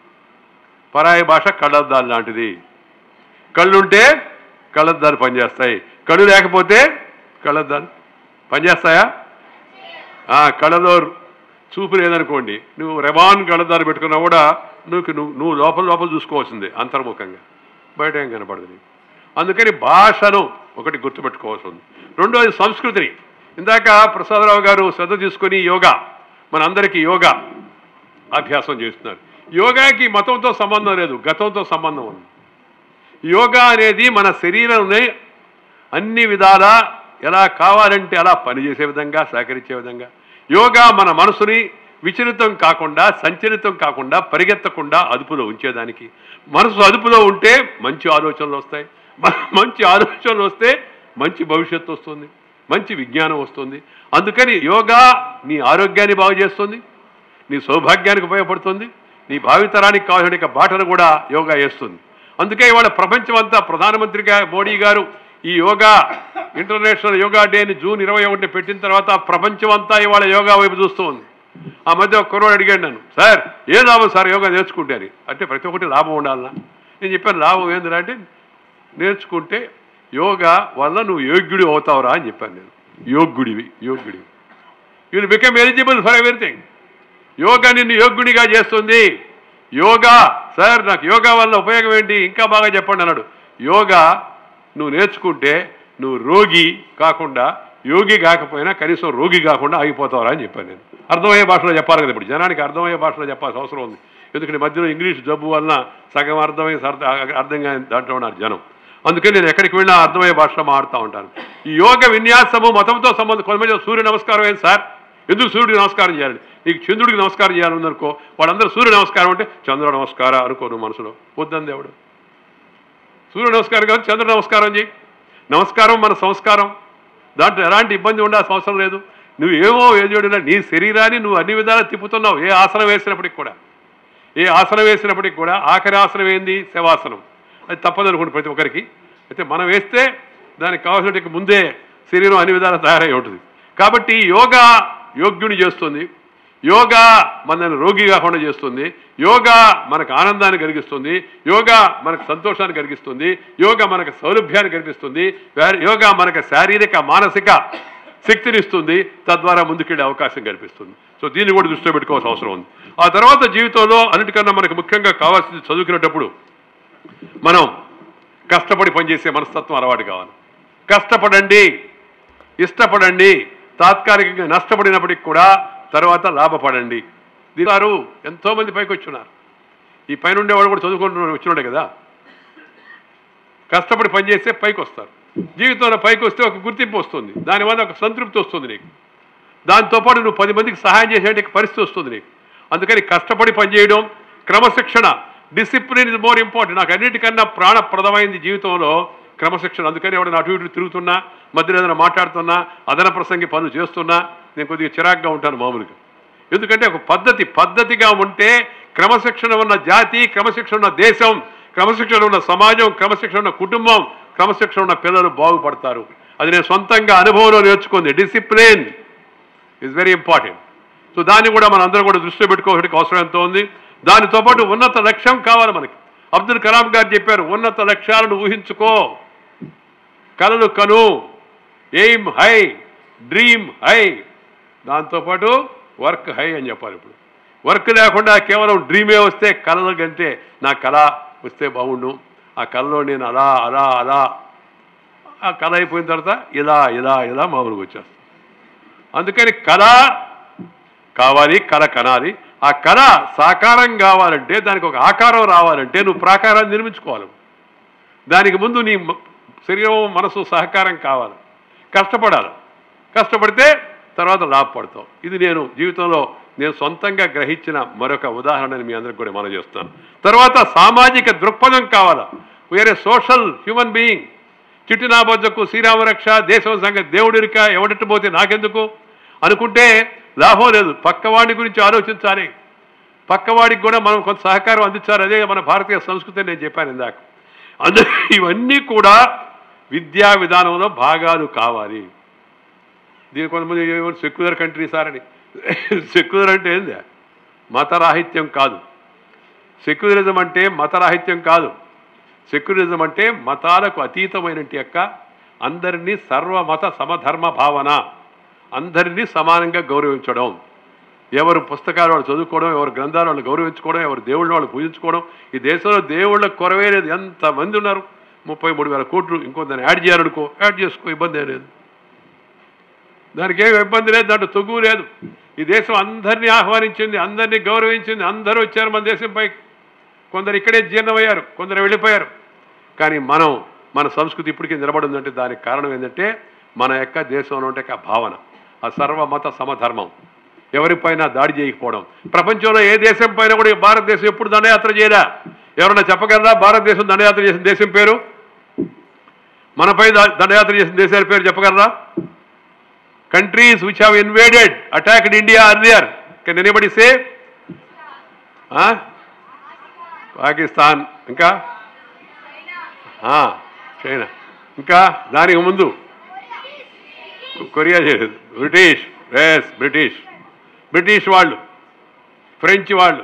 పరాయి భాష కళ్ళద్దాలు లాంటిది కళ్ళుంటే కళ్ళద్దాలు పనిచేస్తాయి కళ్ళు లేకపోతే కళ్ళద్దాలు పనిచేస్తాయా ఆ, కళ్ళలో చూపు లేదనుకోండి నువ్వు రెబాన్ కళ్ళద్దాలు పెట్టుకున్నా కూడా నువ్వు నువ్వు నువ్వు లోపల లోపల చూసుకోవాల్సిందే అంతర్ముఖంగా బయట ఏం కనపడదు నీకు అందుకని భాషను ఒకటి గుర్తుపెట్టుకోవాల్సి ఉంది రెండోది సంస్కృతిని ఇందాక ప్రసాదరావు గారు శ్రద్ధ తీసుకొని యోగా మనందరికీ యోగా అభ్యాసం చేస్తున్నారు యోగాకి మతంతో సంబంధం లేదు గతంతో సంబంధం ఉంది యోగా అనేది మన శరీరంని అన్ని విధాలా ఎలా కావాలంటే అలా పనిచేసే విధంగా సహకరించే విధంగా యోగా మన మనసుని విచలితం కాకుండా సంచలితం కాకుండా పరిగెత్తకుండా అదుపులో ఉంచేదానికి మనసు అదుపులో ఉంటే మంచి ఆలోచనలు వస్తాయి మ- మంచి ఆలోచనలు వస్తే మంచి భవిష్యత్తు వస్తుంది మంచి విజ్ఞానం వస్తుంది అందుకని యోగా నీ ఆరోగ్యాన్ని బాగు చేస్తుంది నీ సౌభాగ్యానికి ఉపయోగపడుతుంది నీ భావితరానికి కావాల్సిన యొక్క బాటను కూడా యోగా చేస్తుంది అందుకే ఇవాళ ప్రపంచం అంతా ప్రధానమంత్రి గా- మోడీ గారు ఈ యోగా ఇంటర్నేషనల్ యోగా డేని జూన్ ఇరవై ఒకటిని పెట్టిన తర్వాత ప్రపంచం అంతా ఇవాళ యోగా వైపు చూస్తూ ఉంది ఆ మధ్య ఒక కుర్రోడు అడిగాడు నన్ను సార్ ఏ లాభం సార్ యోగా నేర్చుకుంటే అని అంటే ప్రతి ఒక్కటి లాభం ఉండాలనా నేను చెప్పాను లాభం ఏందిరా అంటే నేర్చుకుంటే యోగా వల్ల నువ్వు యోగ్యుడి అవుతావురా అని చెప్పాను నేను యోగ్యుడివి యోగ్యుడివి you become eligible for everything యోగా నిన్ను యోగ్యునిగా చేస్తుంది యోగా సార్ నాకు యోగా వల్ల ఉపయోగం ఏంటి ఇంకా బాగా చెప్పండి అన్నాడు యోగా నువ్వు నేర్చుకుంటే నువ్వు రోగి కాకుండా యోగి కాకపోయినా కనీసం రోగి కాకుండా ఆగిపోతావరా అని చెప్పాను నేను అర్థమయ్యే భాషలో చెప్పాలి కదా ఇప్పుడు జనానికి అర్థమయ్యే భాషలో చెప్పాల్సిన అవసరం ఉంది ఎందుకంటే మధ్యలో ఇంగ్లీష్ జబ్బు వలన సగం అర్థమై అర్థం అర్థం కాని దాంట్లో ఉన్నారు జనం అందుకని నేను ఎక్కడికి వెళ్ళినా అర్థమయ్యే భాషలో మాడుతూ ఉంటాను ఈ యోగ విన్యాసము మతంతో సంబంధం కొంతమంది సూర్య నమస్కారం ఏంటి సార్ ఎందుకు సూర్యుడికి నమస్కారం చేయాలి నీకు చంద్రుడికి నమస్కారం చేయాలనుకో వాళ్ళందరూ సూర్య నమస్కారం అంటే చంద్రుడు నమస్కారం అనుకో నువ్వు మనసులో వద్దని దేవుడు సూర్య నమస్కారం కాదు చంద్ర నమస్కారం చేయి నమస్కారం మన సంస్కారం దాంట్లో ఎలాంటి ఇబ్బంది ఉండాల్సిన అవసరం లేదు నువ్వు ఏమో ఏజోడినా నీ శరీరాన్ని నువ్వు అన్ని విధాలా తిప్పుతున్నావు ఏ ఆసనం వేసినప్పటికి కూడా ఏ ఆసనం వేసినప్పటికి కూడా ఆఖరి ఆసనం ఏంది శవాసనం అది తప్పదనుకోండి ప్రతి ఒక్కరికి అయితే మనం వేస్తే దానికి కావాల్సిన ముందే శరీరం అన్ని విధాలా తయారై ఉంటుంది కాబట్టి యోగా యోగ్యుని చేస్తుంది యోగా మనల్ని రోగి కాకుండా చేస్తుంది యోగా మనకు ఆనందాన్ని కలిగిస్తుంది యోగా మనకు సంతోషాన్ని కలిగిస్తుంది యోగా మనకు సౌలభ్యాన్ని కల్పిస్తుంది వే- యోగా మనకు శారీరక మానసిక శక్తిని ఇస్తుంది తద్వారా ముందుకెళ్ళే అవకాశం కల్పిస్తుంది సో దీన్ని కూడా దృష్టిలో పెట్టుకోవాల్సిన అవసరం ఉంది ఆ తర్వాత జీవితంలో అన్నిటికన్నా మనకు ముఖ్యంగా కావాల్సింది చదువుకునేటప్పుడు మనం కష్టపడి పనిచేసే మనస్తత్వం అలవాటు కావాలి కష్టపడండి ఇష్టపడండి తాత్కాలికంగా నష్టపడినప్పటికి కూడా తర్వాత లాభపడండి దీనివారు ఎంతోమంది పైకి వచ్చున్నారు ఈ పైన ఉండేవాడు కూడా చదువుకుంటున్న వచ్చినాడే కదా కష్టపడి పనిచేస్తే పైకి వస్తారు జీవితంలో పైకి వస్తే ఒక గుర్తింపు వస్తుంది దానివల్ల ఒక సంతృప్తి వస్తుంది నీకు దాంతోపాటు నువ్వు పది మందికి సహాయం చేసే పరిస్థితి వస్తుంది నీకు అందుకని కష్టపడి పనిచేయడం క్రమశిక్షణ డిసిప్లిన్ ఇస్ మోర్ ఇంపార్టెంట్ నాకు అన్నిటికన్నా ప్రాణప్రదమైంది జీవితంలో క్రమశిక్షణ అందుకని ఎవడైనా అటు ఇటు తిరుగుతున్నా మధ్యలో ఏదైనా మాట్లాడుతున్నా అదన ప్రసంగి పనులు చేస్తున్నా నేను కొద్దిగా చిరాగ్గా ఉంటాను మామూలుగా ఎందుకంటే ఒక పద్ధతి పద్ధతిగా ఉంటే క్రమశిక్షణ ఉన్న జాతి క్రమశిక్షణ ఉన్న దేశం క్రమశిక్షణ ఉన్న సమాజం క్రమశిక్షణ ఉన్న కుటుంబం క్రమశిక్షణ ఉన్న పిల్లలు బాగుపడతారు అది నేను సొంతంగా అనుభవంలో నేర్చుకుంది discipline is very important so దాన్ని కూడా మన అందరం కూడా దృష్టిలో పెట్టుకోవడానికి అవసరం ఎంతో ఉంది దానితో పాటు ఉన్నత లక్ష్యం కావాలి మనకి అబ్దుల్ కలాం గారు చెప్పారు ఉన్నత లక్ష్యాలను ఊహించుకో కలలు కను ఎయిమ్ హై డ్రీమ్ హై దాంతోపాటు వర్క్ హై అని చెప్పాలి ఇప్పుడు వర్క్ లేకుండా కేవలం డ్రీమే వస్తే కళలు కంటే నా కళ వస్తే బాగుండు ఆ కళలో నేను అలా అలా అలా ఆ కళ అయిపోయిన తర్వాత ఇలా ఇలా ఇలా మామూలుగా వచ్చేస్తాను అందుకని కళ కావాలి కళ కనాలి ఆ కళ సాకారం కావాలంటే దానికి ఒక ఆకారం రావాలంటే నువ్వు ప్రాకారాన్ని నిర్మించుకోవాలి దానికి ముందు నీ మ- శరీరం మనసు సహకారం కావాలి కష్టపడాలి కష్టపడితే తర్వాత లాభపడతావు ఇది నేను జీవితంలో నేను సొంతంగా గ్రహించిన మరొక ఉదాహరణని మీ అందరికి కూడా మనం చేస్తాను తర్వాత సామాజిక దృక్పథం కావాలా వేరే సోషల్ హ్యూమన్ బీయింగ్ చిట్టినాబొజ్జకు శ్రీరామరక్ష దేశం సంగతి దేవుడిరిక ఎవడట్టు పోతే నాకెందుకు అనుకుంటే లాభం లేదు పక్కవాడి గురించి ఆలోచించాలి పక్కవాడికి కూడా మనం కొంత సహకారం అందించాలి అదే మన భారతీయ సంస్కృతి అని నేను చెప్పాను ఇందాక అందు ఇవన్నీ కూడా విద్యా విధానంలో భాగాలు కావాలి దీని కొంతమంది ఏమో సెక్యులర్ కంట్రీ సార్ అని సెక్యులర్ అంటే ఏంది మతరాహిత్యం కాదు సెక్యులరిజం అంటే మతరాహిత్యం కాదు సెక్యులరిజం అంటే మతాలకు అతీతమైనటి యొక్క అందరినీ సర్వమత సమధర్మ భావన అందరినీ సమానంగా గౌరవించడం ఎవరు పుస్తకాలు వాళ్ళు చదువుకోవడం ఎవరు గ్రంథాలు వాళ్ళు గౌరవించుకోవడం ఎవరు దేవుళ్ళని వాళ్ళు పూజించుకోవడం ఈ దేశంలో దేవుళ్ళ కొరవే లేదు ఎంతమంది ఉన్నారు ముప్పై మూడు వేల కోట్లు ఇంకో దాన్ని యాడ్ చేయాలనుకో యాడ్ చేసుకో ఇబ్బంది ఏం లేదు దానికి ఏం ఇబ్బంది లేదు దాంట్లో తొగ్గు లేదు ఈ దేశం అందరినీ ఆహ్వానించింది అందరినీ గౌరవించింది అందరూ వచ్చారు మన దేశంపై కొందరు ఇక్కడే జీర్ణమయ్యారు కొందరు వెళ్ళిపోయారు కానీ మనం మన సంస్కృతి ఇప్పటికీ నిలబడిందంటే దానికి కారణం ఏంటంటే మన యొక్క దేశంలో ఉండే యొక్క భావన ఆ సర్వమత సమధర్మం ఎవరిపైన దాడి చేయకపోవడం ప్రపంచంలో ఏ దేశం పైన కూడా ఈ భారతదేశం ఎప్పుడు దండయాత్ర చేయరా ఎవరన్నా చెప్పగలరా భారతదేశం దండయాత్ర చేసిన దేశం పేరు మనపై ద- దండయాత్ర చేసిన దేశాల పేరు చెప్పగలరా countries which have invaded attacked India earlier can anybody say Pakistan ఇంకా ఆ, చైనా ఇంకా దానికి ముందు కొరియా చేయలేదు బ్రిటిష్ ఎస్ బ్రిటిష్ బ్రిటిష్ వాళ్ళు ఫ్రెంచ్ వాళ్ళు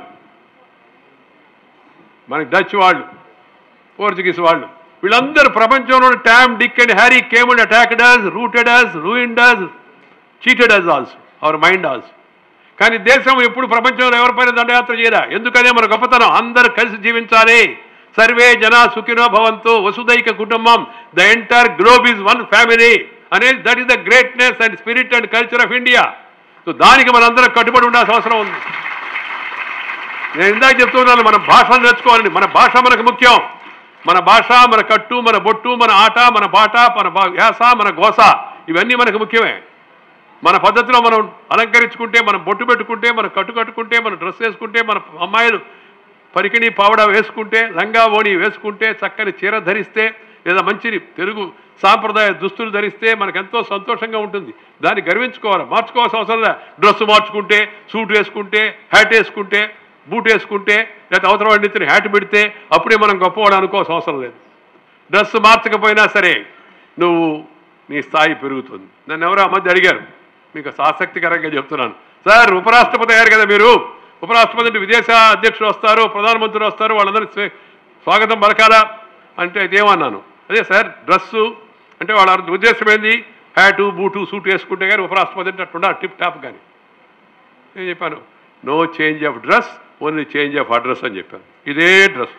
మనకి డచ్ వాళ్ళు పోర్చుగీస్ వాళ్ళు వీళ్ళందరూ ప్రపంచంలో Tom Dick and Harry came and attacked us looted us ruined us cheated us also our mind also కానీ దేశం ఎప్పుడు ప్రపంచంలో ఎవరిపైన దండయాత్ర చేయరా ఎందుకనే మన గొప్పతనం అందరూ కలిసి జీవించాలి సర్వే జన సుఖినో భవంతు వసుదైక కుటుంబం the entire globe is one family అనేది that is the greatness and spirit and culture of India so దానికి మనందరం కట్టుబడి ఉండాల్సిన అవసరం ఉంది నేను ఇందాక చెప్తున్నాను మన భాషను నేర్చుకోవాలండి మన భాష మనకు ముఖ్యం మన భాష మన కట్టు మన బొట్టు మన ఆట మన పాట మన భా- యాస మన గోస ఇవన్నీ మనకు ముఖ్యమే మన పద్ధతిలో మనం అలంకరించుకుంటే మనం బొట్టు పెట్టుకుంటే మనం కట్టు కట్టుకుంటే మనం డ్రెస్ వేసుకుంటే మన అమ్మాయిలు పరికిణి పావడ వేసుకుంటే లంగా ఓణి వేసుకుంటే చక్కని చీర ధరిస్తే లేదా మంచి తెలుగు సాంప్రదాయ దుస్తులు ధరిస్తే మనకు ఎంతో సంతోషంగా ఉంటుంది దాన్ని గర్వించుకోవాలి మార్చుకోవాల్సిన అవసరం లే డ్రెస్ మార్చుకుంటే సూట్ వేసుకుంటే హ్యాట్ వేసుకుంటే బూట్ వేసుకుంటే లేదా అవసరం వండితే హ్యాట్ పెడితే అప్పుడే మనం గొప్పవాడు అనుకోవాల్సిన అవసరం లేదు డ్రెస్ మార్చకపోయినా సరే నువ్వు నీ స్థాయి పెరుగుతుంది నన్ను ఎవరో ఆ మధ్య అడిగారు మీకు ఆసక్తికరంగా చెప్తున్నాను సార్ ఉపరాష్ట్రపతి అయ్యారు కదా మీరు ఉపరాష్ట్రపతి అంటే విదేశ అధ్యక్షుడు వస్తారు ప్రధానమంత్రి వస్తారు వాళ్ళందరికీ స్వే- స్వాగతం పలకాలా అంటే ఇదేమన్నాను అదే సార్ డ్రెస్సు అంటే వాళ్ళ ఉద్దేశం ఏంది హ్యాటు బూటు సూట్ వేసుకుంటే కానీ ఉపరాష్ట్రపతి అంటే అట్టుండా టిప్ టాప్ కానీ నేను చెప్పాను no change of dress only change of address అని చెప్పాను ఇదే డ్రెస్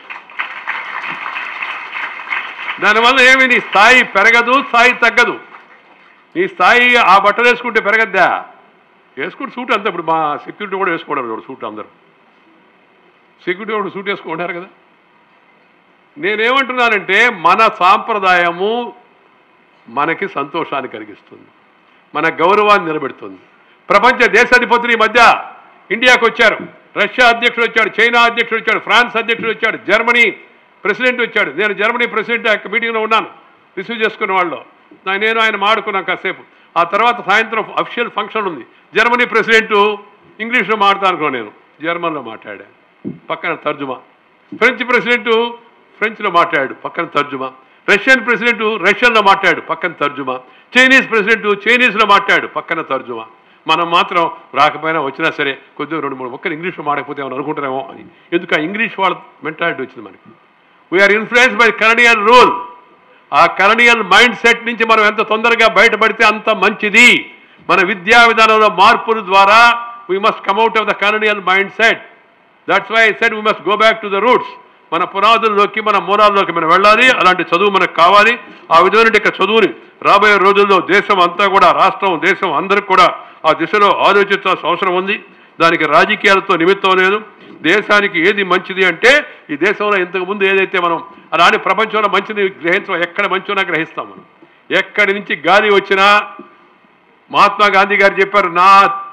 దానివల్ల ఏమి నీ స్థాయి పెరగదు స్థాయి తగ్గదు నీ స్థాయి ఆ బట్టలు వేసుకుంటే పెరగద్దా వేసుకుంటే సూట్ అంతా ఇప్పుడు మా సెక్యూరిటీ కూడా వేసుకోవడం చూడు సూట్ అందరూ సెక్యూరిటీ కూడా సూట్ వేసుకుంటారు కదా నేనేమంటున్నానంటే మన సాంప్రదాయము మనకి సంతోషాన్ని కలిగిస్తుంది మన గౌరవాన్ని నిలబెడుతుంది ప్రపంచ దేశాధిపతులు ఈ మధ్య ఇండియాకు వచ్చారు రష్యా అధ్యక్షుడు వచ్చాడు చైనా అధ్యక్షుడు వచ్చాడు ఫ్రాన్స్ అధ్యక్షుడు వచ్చాడు జర్మనీ ప్రెసిడెంట్ వచ్చాడు నేను జర్మనీ ప్రెసిడెంట్ ఆ యొక్క మీటింగ్లో ఉన్నాను రిసీవ్ చేసుకున్న వాళ్ళు నా- నేను ఆయన మాడుకున్నాను కాసేపు ఆ తర్వాత సాయంత్రం అఫిషియల్ ఫంక్షన్ ఉంది జర్మనీ ప్రెసిడెంట్ ఇంగ్లీష్లో మాట్లాడుకున్నాను నేను జర్మన్లో మాట్లాడాను పక్కన తర్జుమా ఫ్రెంచ్ ప్రెసిడెంట్ ఫ్రెంచ్లో మాట్లాడాడు పక్కన తర్జుమా రష్యన్ ప్రెసిడెంట్ రష్యన్లో మాట్లాడు పక్కన తర్జుమా చైనీస్ ప్రెసిడెంట్ చైనీస్లో మాట్లాడు పక్కన తర్జుమా మనం మాత్రం రాకపోయినా వచ్చినా సరే కొద్దిగా రెండు మూడు ఒక్కరు ఇంగ్లీష్లో మాడకపోతే ఏమైనా అనుకుంటారేమో అని ఎందుకు ఆ ఇంగ్లీష్ వాళ్ళ మెంటాలిటీ వచ్చింది మనకి వీఆర్ ఇన్ఫ్లుయెన్స్ బై కరణియన్ రూల్ ఆ కరణియన్ మైండ్ సెట్ నుంచి మనం ఎంత తొందరగా బయటపడితే అంత మంచిది మన విద్యా విధానంలో మార్పుల ద్వారా we must come out of the కరణియన్ mind set that's why set we must go back to the roots మన పునాదుల్లోకి మన మూలాల్లోకి మనం వెళ్ళాలి అలాంటి చదువు మనకు కావాలి ఆ విధమైన యొక్క చదువుని రాబోయే రోజుల్లో దేశం అంతా కూడా రాష్ట్రం దేశం అందరికి కూడా ఆ దిశలో ఆలోచించాల్సిన అవసరం ఉంది దానికి రాజకీయాలతో నిమిత్తం లేదు దేశానికి ఏది మంచిది అంటే ఈ దేశంలో ఇంతకు ముందు ఏదైతే మనం అలానే ప్రపంచంలో మంచిని గ్రహించడం ఎక్కడ మంచి ఉన్నా గ్రహిస్తాం మనం ఎక్కడి నుంచి గాలి వచ్చినా మహాత్మా గాంధీ గారు చెప్పారు నా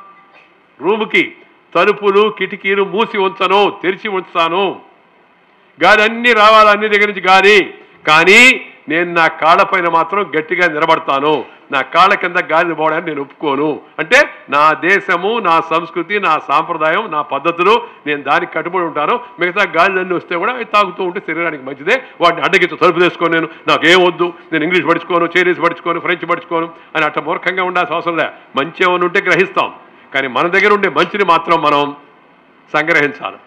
రూముకి తలుపులు కిటికీలు మూసి ఉంచను తెరిచి ఉంచుతాను గాలి అన్ని రావాలి అన్ని దగ్గర నుంచి గాలి కానీ నేను నా కాళ్ళపైన మాత్రం గట్టిగా నిలబడతాను నా కాళ్ళ కింద గాలి పోవడానికి నేను ఒప్పుకోను అంటే నా దేశము నా సంస్కృతి నా సాంప్రదాయం నా పద్ధతులు నేను దానికి కట్టుబడి ఉంటాను మిగతా గాలి అన్నీ వస్తే కూడా అవి తాగుతూ ఉంటే శరీరానికి మంచిదే వాటిని అడ్డగించి తలుపు చేసుకోను నేను నాకేం వద్దు నేను ఇంగ్లీష్ పడుచుకోను చైనీస్ పడుచుకోను ఫ్రెంచ్ పడుచుకోను అని అట్లా మూర్ఖంగా ఉండాల్సిన అవసరం లే మంచి ఏమైనా ఉంటే గ్రహిస్తాం కానీ మన దగ్గర ఉండే మంచిని మాత్రం మనం సంగ్రహించాలి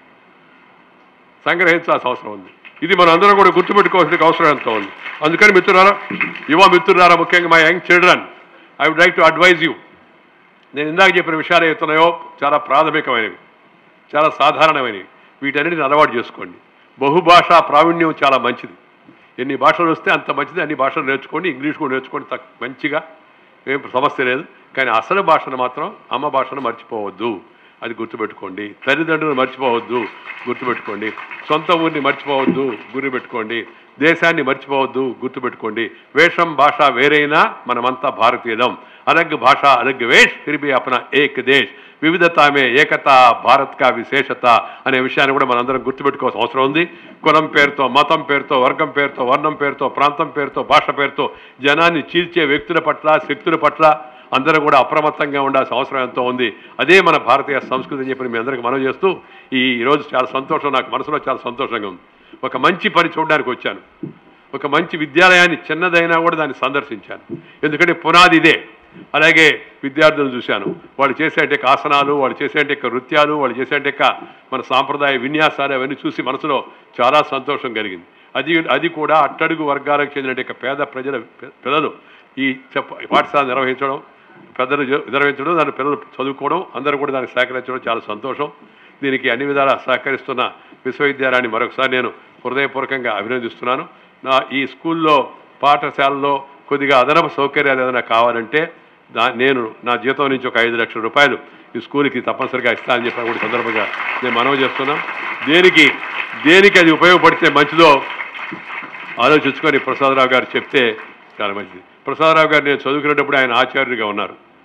సంగ్రహించాల్సిన అవసరం ఉంది ఇది మనం అందరం కూడా గుర్తుపెట్టుకోవాల్సిన అవసరం ఎంతో ఉంది అందుకని మిత్రులారా యువ మిత్రులారా ముఖ్యంగా మా young children I would like to advise you నేను ఇందాక చెప్పిన విషయాలు ఏతున్నాయో చాలా ప్రాథమికమైనవి చాలా సాధారణమైనవి వీటన్నిటిని అలవాటు చేసుకోండి బహుభాషా ప్రావీణ్యం చాలా మంచిది ఎన్ని భాషలు వస్తే అంత మంచిది అన్ని భాషలు నేర్చుకోండి ఇంగ్లీష్ కూడా నేర్చుకోండి తక్- మంచిగా ఏం సమస్య లేదు కానీ అసలు భాషను మాత్రం అమ్మ భాషను మర్చిపోవద్దు అది గుర్తుపెట్టుకోండి తల్లిదండ్రులు మర్చిపోవద్దు గుర్తుపెట్టుకోండి సొంత ఊరిని మర్చిపోవద్దు గుర్తుపెట్టుకోండి దేశాన్ని మర్చిపోవద్దు గుర్తుపెట్టుకోండి వేషం భాష వేరైనా మనమంతా భారతీయులం అలగ్ భాష అలగ్ వేష్ తిరిగి అపన ఏక్ దేశ్ వివిధతామే ఏకత భారత్ కా విశేషత అనే విషయాన్ని కూడా మనందరం గుర్తుపెట్టుకోవాల్సిన అవసరం ఉంది కులం పేరుతో మతం పేరుతో వర్గం పేరుతో వర్ణం పేరుతో ప్రాంతం పేరుతో భాష పేరుతో జనాన్ని చీల్చే వ్యక్తుల పట్ల శక్తుల పట్ల అందరూ కూడా అప్రమత్తంగా ఉండాల్సిన అవసరం ఎంతో ఉంది అదే మన భారతీయ సంస్కృతి అని చెప్పి మీ అందరికీ మనం చేస్తూ ఈ రోజు చాలా సంతోషం నాకు మనసులో చాలా సంతోషంగా ఉంది ఒక మంచి పని చూడడానికి వచ్చాను ఒక మంచి విద్యాలయాన్ని చిన్నదైనా కూడా దాన్ని సందర్శించాను ఎందుకంటే పునాది ఇదే అలాగే విద్యార్థులను చూశాను వాళ్ళు చేసేట ఆసనాలు వాళ్ళు చేసేట నృత్యాలు వాళ్ళు చేసేట మన సాంప్రదాయ విన్యాసాలు అవన్నీ చూసి మనసులో చాలా సంతోషం కలిగింది అది అది కూడా అట్టడుగు వర్గాలకు చెందిన పేద ప్రజల పిల్లలు ఈ చెప్ప పాఠశాల నిర్వహించడం పెద్దలు జ- నిర్వహించడం దాని పిల్లలు చదువుకోవడం అందరూ కూడా దానికి సహకరించడం చాలా సంతోషం దీనికి అన్ని విధాలా సహకరిస్తున్న విశ్వవిద్యాలయాన్ని మరొకసారి నేను హృదయపూర్వకంగా అభినందిస్తున్నాను నా ఈ స్కూల్లో పాఠశాలలో కొద్దిగా అదనపు సౌకర్యాలు ఏదైనా కావాలంటే దా నేను నా జీతం నుంచి ఒక ఐదు లక్షల రూపాయలు ఈ స్కూల్కి తప్పనిసరిగా ఇస్తానని చెప్పి కూడా సందర్భంగా నేను మనవి చేస్తున్నాం దేనికి దేనికి అది ఉపయోగపడితే మంచిదో ఆలోచించుకొని ప్రసాదరావు గారు చెప్తే చాలా మంచిది ప్రసాదరావు గారు నేను చదువుకునేటప్పుడు ఆయన ఆచార్యుడిగా ఉన్నారు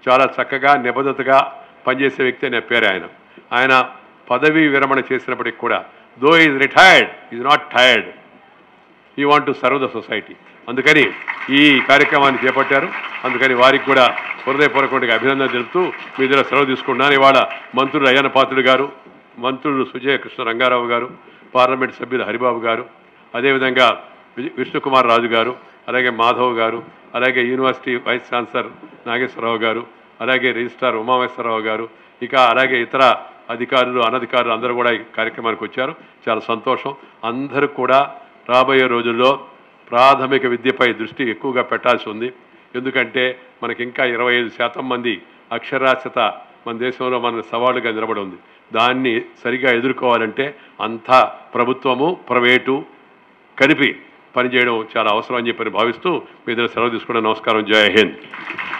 చాలా చక్కగా నిబద్ధతగా పనిచేసే వ్యక్తి అనే పేరు ఆయన ఆయన పదవీ విరమణ చేసినప్పటికి కూడా though is retired is not tired ఈ want to serve the society అందుకని ఈ కార్యక్రమాన్ని చేపట్టారు అందుకని వారికి కూడా హృదయపూర్వకంగా అభినందన తెలుపుతూ మీ దగ్గర సెలవు తీసుకుంటున్నాను ఇవాళ మంత్రులు అయ్యన్న పాత్రుడు గారు మంత్రులు సుజయ కృష్ణ రంగారావు గారు పార్లమెంట్ సభ్యులు హరిబాబు గారు అదేవిధంగా వి- విష్ణుకుమార్ రాజు గారు అలాగే మాధవ్ గారు అలాగే యూనివర్సిటీ వైస్ ఛాన్సలర్ నాగేశ్వరరావు గారు అలాగే రిజిస్ట్రార్ ఉమామేశ్వరరావు గారు ఇక అలాగే ఇతర అధికారులు అనధికారులు అందరూ కూడా ఈ కార్యక్రమానికి వచ్చారు చాలా సంతోషం అందరూ కూడా రాబోయే రోజుల్లో ప్రాథమిక విద్యపై దృష్టి ఎక్కువగా పెట్టాల్సి ఉంది ఎందుకంటే మనకి ఇంకా ఇరవై ఐదు శాతం మంది అక్షరాస్యత మన దేశంలో మన సవాలుగా నిలబడి ఉంది దాన్ని సరిగా ఎదుర్కోవాలంటే అంతా ప్రభుత్వము ప్రైవేటు కలిపి పనిచేయడం చాలా అవసరం అని చెప్పి భావిస్తూ మీ దగ్గర సెలవు తీసుకున్న నమస్కారం జై హింద్